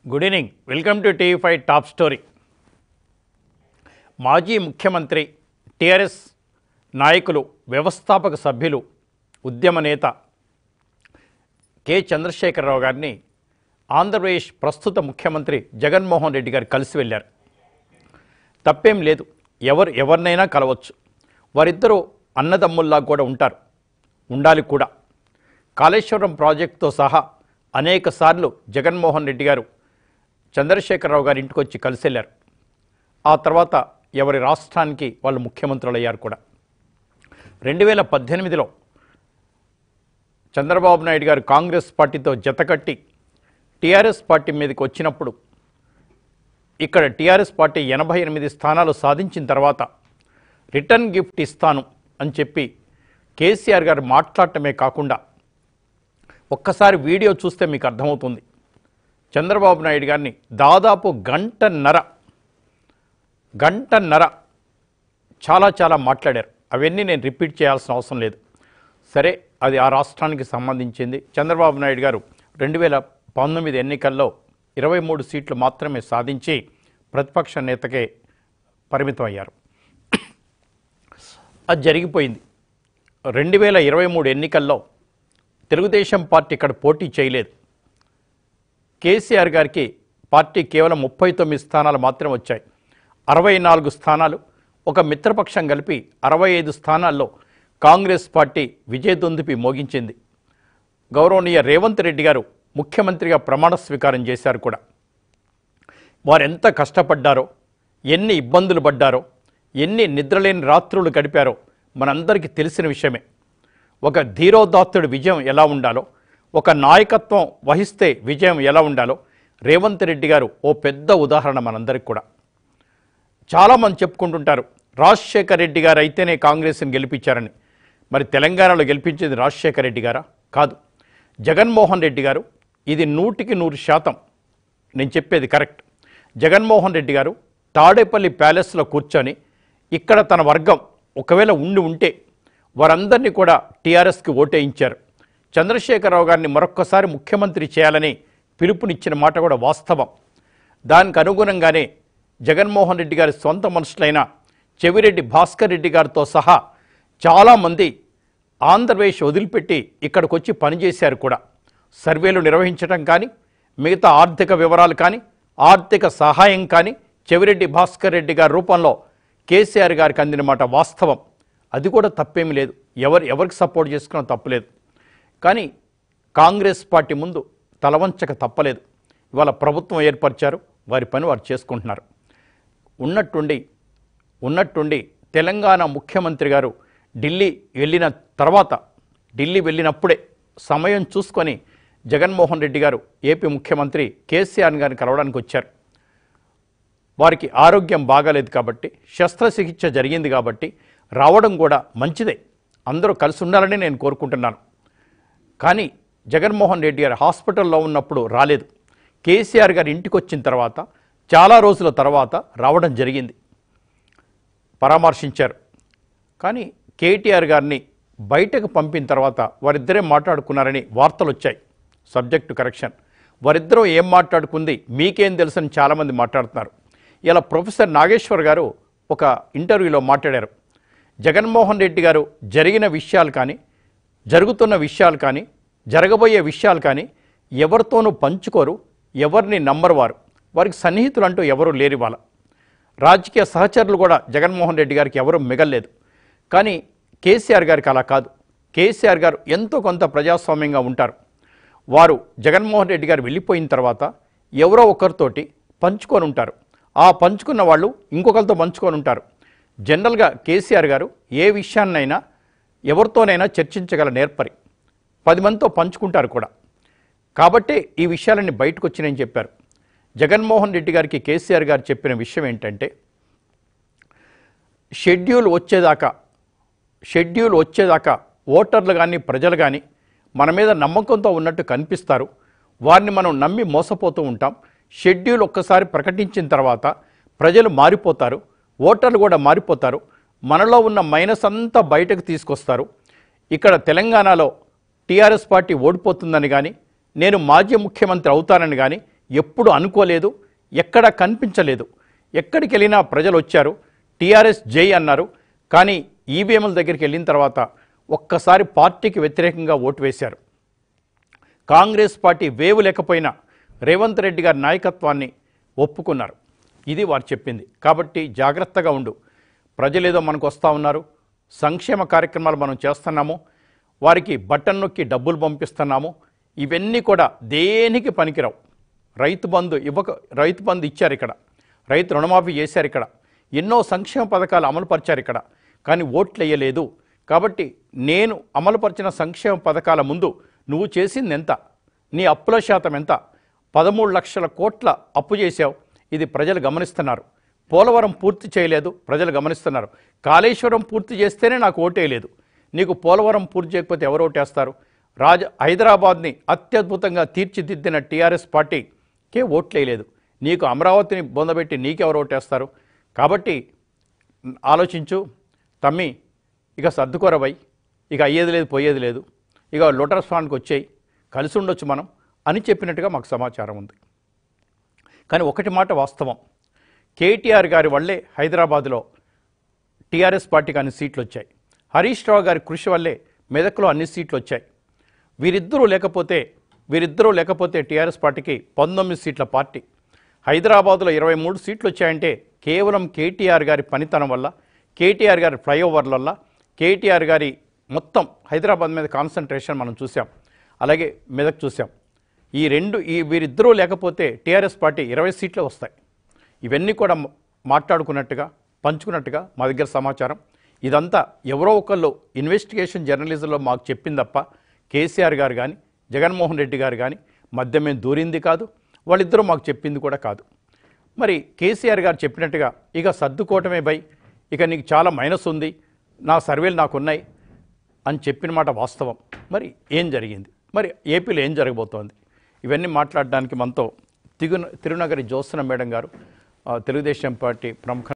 good evening welcome to TV five top story మాజీ ముఖ్యమంత్రి TRS నాయకులు వ్యవస్థాపక సభ్యులు ఉద్యమ నేత కె చంద్రశేఖరరావు గారిని ఆంధ్రప్రదేశ్ ప్రస్తుత ముఖ్యమంత్రి జగన్మోహన్ రెడ్డి గారు కలిసి వెళ్ళారు తప్పేం లేదు ఎవరు ఎవరినైనా కలవచ్చు వారిద్దరూ అన్నదమ్ముల్లా కూడా ఉంటారు ఉండాలి కూడా కాళేశ్వరం ప్రాజెక్టుతో సహా అనేక సార్లు జగన్మోహన్ రెడ్డి గారు చంద్రశేఖరరావు గారి ఇంటికి వచ్చి కలిసి వెళ్ళారు ఆ తర్వాత ఎవరి రాష్ట్రానికి వాళ్ళు ముఖ్యమంత్రులు అయ్యారు కూడా రెండు వేల పద్దెనిమిదిలో చంద్రబాబు నాయుడు గారు కాంగ్రెస్ పార్టీతో జతకట్టి టీఆర్ఎస్ పార్టీ మీదకి వచ్చినప్పుడు ఇక్కడ టీఆర్ఎస్ పార్టీ ఎనభై ఎనిమిది స్థానాలు సాధించిన తర్వాత రిటర్న్ గిఫ్ట్ ఇస్తాను అని చెప్పి కేసీఆర్ గారు మాట్లాడటమే కాకుండా ఒక్కసారి వీడియో చూస్తే మీకు అర్థమవుతుంది చంద్రబాబు నాయుడు గారిని దాదాపు గంటన్నర గంటన్నర చాలా చాలా మాట్లాడారు అవన్నీ నేను రిపీట్ చేయాల్సిన అవసరం లేదు సరే అది ఆ రాష్ట్రానికి సంబంధించింది చంద్రబాబు నాయుడు గారు రెండు వేల పంతొమ్మిది ఎన్నికల్లో ఇరవై మూడు సీట్లు మాత్రమే సాధించి ప్రతిపక్ష నేతకే పరిమితం అయ్యారు అది జరిగిపోయింది రెండు వేల ఇరవై మూడు ఎన్నికల్లో తెలుగుదేశం పార్టీ ఇక్కడ పోటీ చేయలేదు కేసీఆర్ గారికి పార్టీ కేవలం ముప్పై తొమ్మిది స్థానాలు మాత్రమే వచ్చాయి అరవై నాలుగు స్థానాలు ఒక మిత్రపక్షం కలిపి అరవై ఐదు స్థానాల్లో కాంగ్రెస్ పార్టీ విజయదొందుపి మోగించింది గౌరవనీయ రేవంత్ రెడ్డి గారు ముఖ్యమంత్రిగా ప్రమాణ స్వీకారం చేశారు కూడా వారు ఎంత కష్టపడ్డారో ఎన్ని ఇబ్బందులు పడ్డారో ఎన్ని నిద్రలేని రాత్రులు గడిపారో మనందరికీ తెలిసిన విషయమే ఒక ధీరోదాత్తుడి విజయం ఎలా ఉండాలో ఒక నాయకత్వం వహిస్తే విజయం ఎలా ఉండాలో రేవంత్ రెడ్డి గారు ఓ పెద్ద ఉదాహరణ మనందరికి కూడా చాలామంది చెప్పుకుంటుంటారు రాజశేఖర రెడ్డి గారు అయితేనే కాంగ్రెస్ని గెలిపించారని మరి తెలంగాణలో గెలిపించేది రాజశేఖర రెడ్డి గారా కాదు జగన్మోహన్ రెడ్డి గారు ఇది నూటికి నూరు శాతం నేను చెప్పేది కరెక్ట్ జగన్మోహన్ రెడ్డి గారు తాడేపల్లి ప్యాలెస్లో కూర్చొని ఇక్కడ తన వర్గం ఒకవేళ ఉండి ఉంటే వారందరినీ కూడా టీఆర్ఎస్కి ఓటేయించారు చంద్రశేఖరరావు గారిని మరొక్కసారి ముఖ్యమంత్రి చేయాలని పిలుపునిచ్చిన మాట కూడా వాస్తవం దానికి అనుగుణంగానే జగన్మోహన్ రెడ్డి గారి సొంత మనుషులైన చెవిరెడ్డి భాస్కర్ రెడ్డి గారితో సహా చాలామంది ఆంధ్రప్రదేశ్ వదిలిపెట్టి ఇక్కడికి వచ్చి పనిచేశారు కూడా సర్వేలు నిర్వహించడం కానీ మిగతా ఆర్థిక వివరాలు కానీ ఆర్థిక సహాయం కానీ చెవిరెడ్డి భాస్కర్ రెడ్డి గారి రూపంలో కేసీఆర్ గారికి అందిన మాట వాస్తవం అది కూడా తప్పేమీ లేదు ఎవరు ఎవరికి సపోర్ట్ చేసుకున్నా తప్పులేదు కానీ కాంగ్రెస్ పార్టీ ముందు తలవంచక తప్పలేదు ఇవాళ ప్రభుత్వం ఏర్పరిచారు వారి పని వారు చేసుకుంటున్నారు ఉన్నట్టుండి ఉన్నట్టుండి తెలంగాణ ముఖ్యమంత్రి గారు ఢిల్లీ వెళ్ళిన తర్వాత ఢిల్లీ వెళ్ళినప్పుడే సమయం చూసుకొని జగన్మోహన్ రెడ్డి గారు ఏపీ ముఖ్యమంత్రి కేసీఆర్ గారిని కలవడానికి వచ్చారు వారికి ఆరోగ్యం బాగాలేదు కాబట్టి శస్త్రచికిత్స జరిగింది కాబట్టి రావడం కూడా మంచిదే అందరూ కలిసి ఉండాలని నేను కోరుకుంటున్నాను కానీ జగన్మోహన్ రెడ్డి గారు హాస్పిటల్లో ఉన్నప్పుడు రాలేదు కేసీఆర్ గారి ఇంటికి వచ్చిన తర్వాత చాలా రోజుల తర్వాత రావడం జరిగింది పరామర్శించారు కానీ కేటీఆర్ గారిని బయటకు పంపిన తర్వాత వారిద్దరే మాట్లాడుకున్నారని వార్తలు వచ్చాయి సబ్జెక్టు కరెక్షన్ వారిద్దరూ ఏం మాట్లాడుకుంది మీకేం తెలుసని చాలామంది మాట్లాడుతున్నారు ఇలా ప్రొఫెసర్ నాగేశ్వర్ గారు ఒక ఇంటర్వ్యూలో మాట్లాడారు జగన్మోహన్ రెడ్డి గారు జరిగిన విషయాలు కానీ జరుగుతున్న విషయాలు కానీ జరగబోయే విషయాలు కానీ ఎవరితోనూ పంచుకోరు ఎవరిని నమ్మరు వారు వారికి సన్నిహితులు అంటూ ఎవరు లేరు వాళ్ళ రాజకీయ సహచరులు కూడా జగన్మోహన్ రెడ్డి గారికి ఎవరు మిగల్లేదు కానీ కేసీఆర్ గారికి అలా కాదు కేసీఆర్ గారు ఎంతో కొంత ప్రజాస్వామ్యంగా ఉంటారు వారు జగన్మోహన్ రెడ్డి గారు వెళ్ళిపోయిన తర్వాత ఎవరో ఒకరితోటి పంచుకొని ఉంటారు ఆ పంచుకున్న వాళ్ళు ఇంకొకరితో పంచుకొని ఉంటారు జనరల్గా కేసీఆర్ గారు ఏ విషయాన్నైనా ఎవరితోనైనా చర్చించగల నేర్పరి పది మందితో పంచుకుంటారు కూడా కాబట్టే ఈ విషయాలన్నీ బయటకు వచ్చినాయని చెప్పారు జగన్మోహన్ రెడ్డి గారికి కేసీఆర్ గారు చెప్పిన విషయం ఏంటంటే షెడ్యూల్ వచ్చేదాకా షెడ్యూల్ వచ్చేదాకా ఓటర్లు కానీ ప్రజలు కానీ మన మీద నమ్మకంతో ఉన్నట్టు కనిపిస్తారు వారిని మనం నమ్మి మోసపోతూ ఉంటాం షెడ్యూల్ ఒక్కసారి ప్రకటించిన తర్వాత ప్రజలు మారిపోతారు ఓటర్లు కూడా మారిపోతారు మనలో ఉన్న మైనస్ అంతా బయటకు తీసుకొస్తారు ఇక్కడ తెలంగాణలో టీఆర్ఎస్ పార్టీ ఓడిపోతుందని కానీ నేను మాజీ ముఖ్యమంత్రి అవుతానని కానీ ఎప్పుడు అనుకోలేదు ఎక్కడ కనిపించలేదు ఎక్కడికి వెళ్ళినా ప్రజలు వచ్చారు టీఆర్ఎస్ జై అన్నారు కానీ ఈవీఎంల దగ్గరికి వెళ్ళిన తర్వాత ఒక్కసారి పార్టీకి వ్యతిరేకంగా ఓటు వేశారు కాంగ్రెస్ పార్టీ వేవు లేకపోయినా రేవంత్ రెడ్డి గారి నాయకత్వాన్ని ఒప్పుకున్నారు ఇది వారు చెప్పింది కాబట్టి జాగ్రత్తగా ఉండు ప్రజలేదో మనకు వస్తూ ఉన్నారు సంక్షేమ కార్యక్రమాలు మనం చేస్తున్నాము వారికి బటన్ నొక్కి డబ్బులు పంపిస్తున్నాము ఇవన్నీ కూడా దేనికి పనికిరావు రైతు బంధు ఇవ్వక రైతు బంధు ఇచ్చారు ఇక్కడ రైతు రుణమాఫీ చేశారు ఇక్కడ ఎన్నో సంక్షేమ పథకాలు అమలుపరిచారు ఇక్కడ కానీ ఓట్లు వేయలేదు కాబట్టి నేను అమలుపరిచిన సంక్షేమ పథకాల ముందు నువ్వు చేసింది ఎంత నీ అప్పుల శాతం ఎంత పదమూడు లక్షల కోట్ల అప్పు చేశావు ఇది ప్రజలు గమనిస్తున్నారు పోలవరం పూర్తి చేయలేదు ప్రజలు గమనిస్తున్నారు కాళేశ్వరం పూర్తి చేస్తేనే నాకు ఓటేయలేదు నీకు పోలవరం పూర్తి చేయకపోతే ఎవరు ఓటేస్తారు రాజ హైదరాబాద్ని అత్యద్భుతంగా తీర్చిదిద్దిన టీఆర్ఎస్ పార్టీకే ఓట్లేయలేదు నీకు అమరావతిని బొందబెట్టి నీకెవరు ఓటేస్తారు కాబట్టి ఆలోచించు తమ్మి ఇక సర్దుకోరవై ఇక అయ్యేది లేదు పోయేది లేదు ఇక లోటస్ ఫాండ్కి వచ్చేయి కలిసి ఉండొచ్చు మనం అని చెప్పినట్టుగా మాకు సమాచారం ఉంది కానీ ఒకటి మాట వాస్తవం కేటీఆర్ గారి వల్లే హైదరాబాద్లో టీఆర్ఎస్ పార్టీకి అన్ని సీట్లు వచ్చాయి హరీష్ రావు గారి కృషి వల్లే మెదక్లో అన్ని సీట్లు వచ్చాయి వీరిద్దరూ లేకపోతే వీరిద్దరూ లేకపోతే టీఆర్ఎస్ పార్టీకి పంతొమ్మిది సీట్ల పార్టీ హైదరాబాద్లో ఇరవై మూడు సీట్లు వచ్చాయంటే కేవలం కేటీఆర్ గారి పనితనం వల్ల కేటీఆర్ గారి ఫ్లైఓవర్ల వల్ల కేటీఆర్ గారి మొత్తం హైదరాబాద్ మీద కాన్సన్ట్రేషన్ మనం చూసాం అలాగే మెదక్ చూసాం ఈ రెండు ఈ వీరిద్దరూ లేకపోతే టీఆర్ఎస్ పార్టీ ఇరవై సీట్లు వస్తాయి ఇవన్నీ కూడా మ- మాట్లాడుకున్నట్టుగా పంచుకున్నట్టుగా మా దగ్గర సమాచారం ఇదంతా ఎవరో ఒకళ్ళు ఇన్వెస్టిగేషన్ జర్నలిజంలో మాకు చెప్పింది తప్ప కేసీఆర్ గారు కానీ జగన్మోహన్ రెడ్డి గారు కానీ మధ్య మేము దూరింది కాదు వాళ్ళిద్దరూ మాకు చెప్పింది కూడా కాదు మరి కేసీఆర్ గారు చెప్పినట్టుగా ఇక సర్దుకోవటమే బై ఇక నీకు చాలా మైనస్ ఉంది నా సర్వేలు నాకున్నాయి అని చెప్పిన మాట వాస్తవం మరి ఏం జరిగింది మరి ఏపీలో ఏం జరగబోతోంది ఇవన్నీ మాట్లాడడానికి మనతో తిగు తిరునగరి జ్యోత్సన మేడం గారు ఆ, తెలుగుదేశం పార్టీ ప్రముఖ